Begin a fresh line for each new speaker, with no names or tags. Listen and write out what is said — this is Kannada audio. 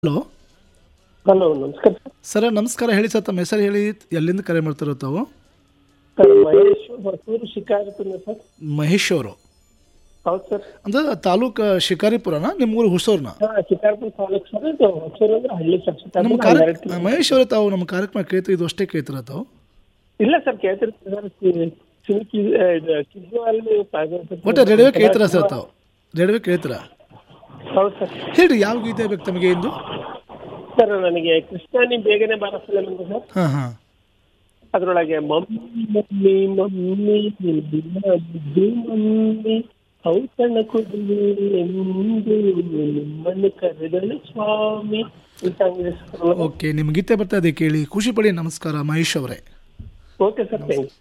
ಹಲೋ
ಹಲೋ ನಮಸ್ಕಾರ ಸರ್
ಸರ್ ನಮಸ್ಕಾರ ಹೇಳಿ ಸರ್ ತಮ್ಮ ಹೆಸರು ಹೇಳಿ ಎಲ್ಲಿಂದ ಕರೆ ಮಾಡ್ತಿರೋ ತಾವು
ಸರ್ ಮಹೇಶ್ ಹೊಸೂರು ಶಿಕಾರಿಪುರ ಸರ್
ಮಹೇಶ್ ಅವರು
ಹೌದು ಸರ್
ಅಂದ್ರೆ ತಾಲೂಕು ಶಿಕಾರಿಪುರನ ನಿಮ್ಮ ಊರು ಹುಸೂರ್ನ
ಹಾಂ ಶಿಕಾರಿಪುರ ತಾಲೂಕು ಸರ್ ಇದು ಹೊಸೂರು ಅಂದ್ರೆ ಹಳ್ಳಿ ಸರ್
ನಮ್ಮ
ಶಿಕಾರಿಪುರ
ಕಾರ್ಯ
ಹನ್ನೆರಡು ಕಿಲೋ-
ಮಹೇಶ್ ಅವರೇ ತಾವು ನಮ್ಮ ಕಾರ್ಯಕ್ರಮ ಕೇಳ್ತೀವಿ ಇದು ಅಷ್ಟೇ ಕೇಳ್ತೀರ ತಾವು
ಇಲ್ಲ ಸರ್ ಕೇಳ್ತಿರ್ತೀವಿ ಸರ್ ಕಿ- ಸಿಲ್ಕಿ ಆ, ಇದು ಕಿದ್ದು ಅಲ್ಲಿ ಪಾಯ್ದ-
ಒಟ್ಟು ರೇಡಿಯೋ ಕೇಳ್ತೀರಾ ಸರ್ ತಾವು ರೇಡಿಯೋ ಕೇಳ್ತೀರಾ
ಹೌದು ಸರ್
ಹೇಳಿ ಯಾವ ಗೀತೆ ಬೇಕು ತಮಗೆ ಇಂದು
ಸರ್ ನನಗೆ ಕೃಷ್ಣಾನಿ ಬೇಗನೆ ಬಾರ ಫಿಲಮ್ ಅಂತ ಸರ್
ಹಾಂ ಹಾಂ
ಅದ್ರೊಳಗೆ ಮಮ್ಮಿ ಮಮ್ಮಿ ಮಮ್ಮಿ ನಿನ್ನ ಬುದ್ಧಿ ಮಮ್ಮಿ ಔತಣ ಕುದುರೆ ಎಂದು ನಿಮ್ಮನ್ನು ಕರೆದಳು ಸ್ವಾಮಿ ಈ ಸಾಂಗ್ ಇದೆ ಸರ್
ಓಕೆ ನಿಮ್ಮ ಗೀತೆ ಬರ್ತಾ ಇದೆ ಕೇಳಿ ಖುಷಿ ಪಡಿ ನಮಸ್ಕಾರ ಮಹೇಶ್ ಅವರೇ
ಓಕೆ ಸರ್ ಥ್ಯಾಂಕ್ ಯು